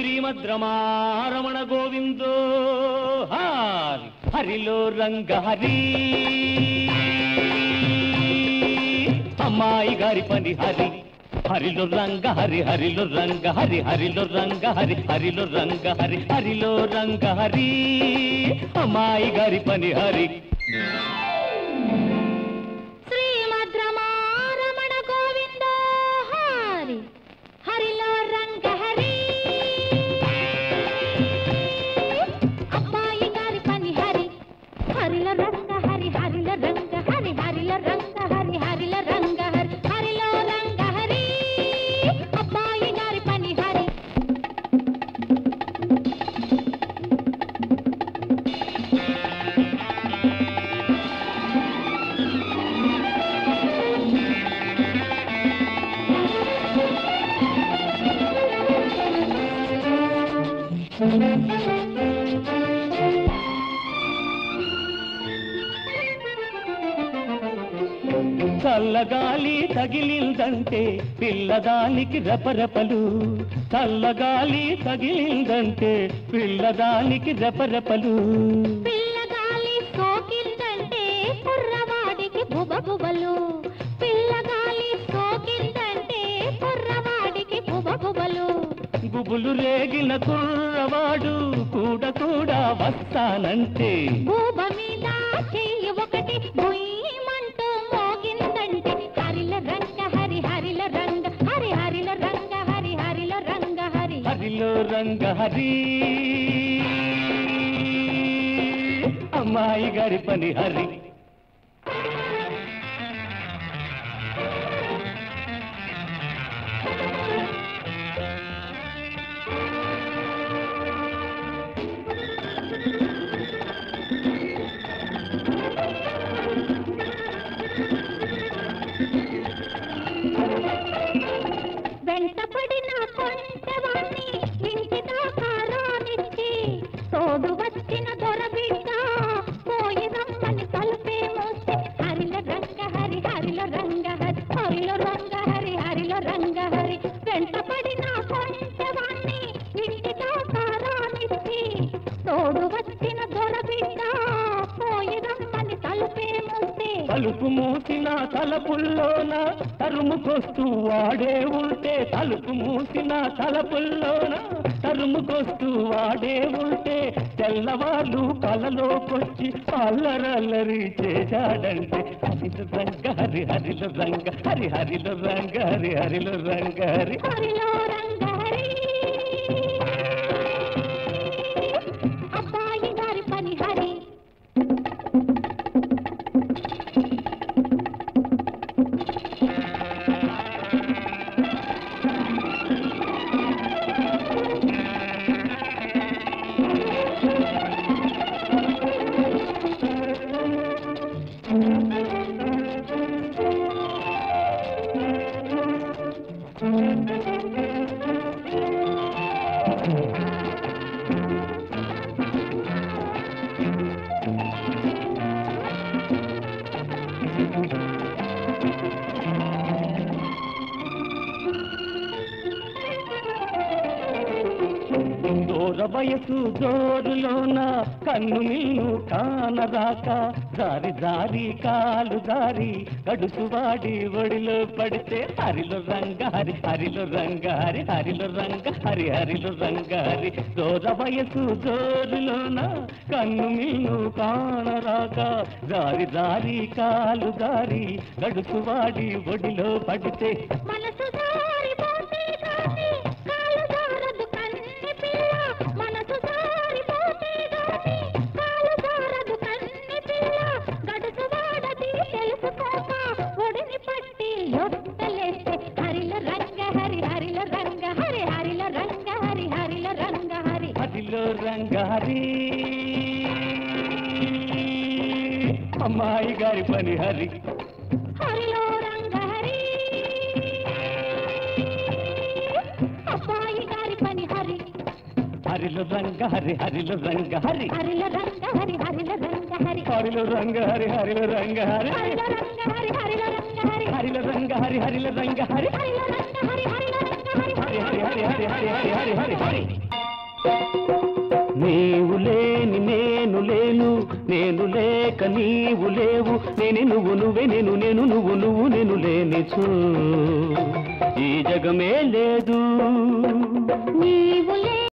శ్రీమద్ రమారమణ గోవిందో హారి హరిలో రంగ హరి అమ్మాయి గారి పని హరి హరిలో రంగ హరి హరిలో రంగ హరి హరిలో రంగ హరి హరిలో రంగ హరి హరిలో రంగ హరి అమ్మాయి గారి పని హరి శ్రీమద్ రమారమణ గోవింద హరి హరిలో రంగ హరి అబ్బాయి గారి పని హరి హరిలో రంగ హరి హరిలో రంగ హరి హరిలో రంగ హరి హరిలో రంగ హరి హరిలో రంగ హరి అబ్బాయి గారి పని హరి చల్లగాలి తగిలిందంటే పిల్లదానికి రెపరెపలు చల్లగాలి తగిలిందంటే పిల్లదానికి రెపరెపలు పిల్లగాలి సోకిందంటే కుర్రవాడికి బుబబుబలు పిల్లగాలి సోకిందంటే కుర్రవాడికి బుబబుబలు గుబులు రేగిన కుర్రవాడు కూడా కూడా వస్తానంటే భూమ మీద చెయ్యి ఒకటి భుయ్యమంటూ మోగిందంటే హరిల రంగ హరి హరిల రంగ హరి హరిల రంగ హరి హరిల రంగ హరి హరిలో రంగ హరి అమ్మాయి గారి పని హరి వెంటపడిన కొంటవాణ్ణి ఇంటి దాకా రానిచ్చి తోడు వచ్చిన దొరబిడ్డ పోయి రమ్మని తలుపే మోస్తే హరిల రంగ హరి హరిల రంగ హరి హరిలో రంగ హరి హరిలో రంగ హరి వెంటపడిన కొంటవాణ్ణి ఇంటి దాకా రానిచ్చి తోడు వచ్చిన దొరబిడ్డ పోయి రమ్మని తలుపే మోస్తే తలుపు మూసిన తలపుల్లోన తరుముకొస్తూ వాడే ఉంటే తలుపు మూసిన తలపుల్లోన తరుముకొస్తూ వాడే ఉంటే తెల్లవాళ్ళు కలలోకొచ్చి అల్లరల్లరి చేశాడంటే హరిల రంగ హరి హరిల రంగ హరి హరిల రంగ హరి హరిల రంగ హరి హరిలో రంగ హరి అబ్బాయి గారి పని హరి దూర వయసు జోరులోన కన్ను నిన్ను కానరాక జారి జారి కాలు జారి గడుసు వాడి ఒడిలో పడితే హరిలో రంగ హరి హరిలో రంగ హరి హరిలో రంగ హరి హరిలో రంగ హరి దూర వయసు జోరులోన కన్ను నిన్ను కానరాక జారి జారి కాలు జారి గడుసు వాడి ఒడిలో పడితే మనసు జారిపోతే గాని కాలు జారదు కన్ని పిల్ల మనసు జారిపోతే గాని కాలు జారదు కన్ని పిల్ల గడుసు వాడది తెలుసుకోక ఒడిని పట్టి యొట్టలేస్తే హరిల రంగ హరి హరిల రంగ హరి హరిల రంగ హరి హరిల రంగ హరి హరిలో రంగ హరి అమ్మాయి గారి పని హరి హరిలో రంగ హరి అబ్బాయి గారి పని హరి హరిలో రంగ హరి హరిలో రంగ హరి హరిల రంగ హరి హరిల రంగ హరి హరిలో రంగ హరి హరిలో రంగ హరి హరిల రంగ హరి హరిల రంగ హరి హరిలో రంగ హరి హరిలో రంగ హరి హరిల రంగ హరి హరిల రంగ హరి హరి హరి హరి హరి హరి హరి హరి హరి హరి నీవు లేని నేను లేను నేను లేక నీవు లేవు నేను నువ్వు నువ్వే నేను నేను నువ్వు నువ్వు నేను లేనిచో ఈ జగమే లేదు నీవు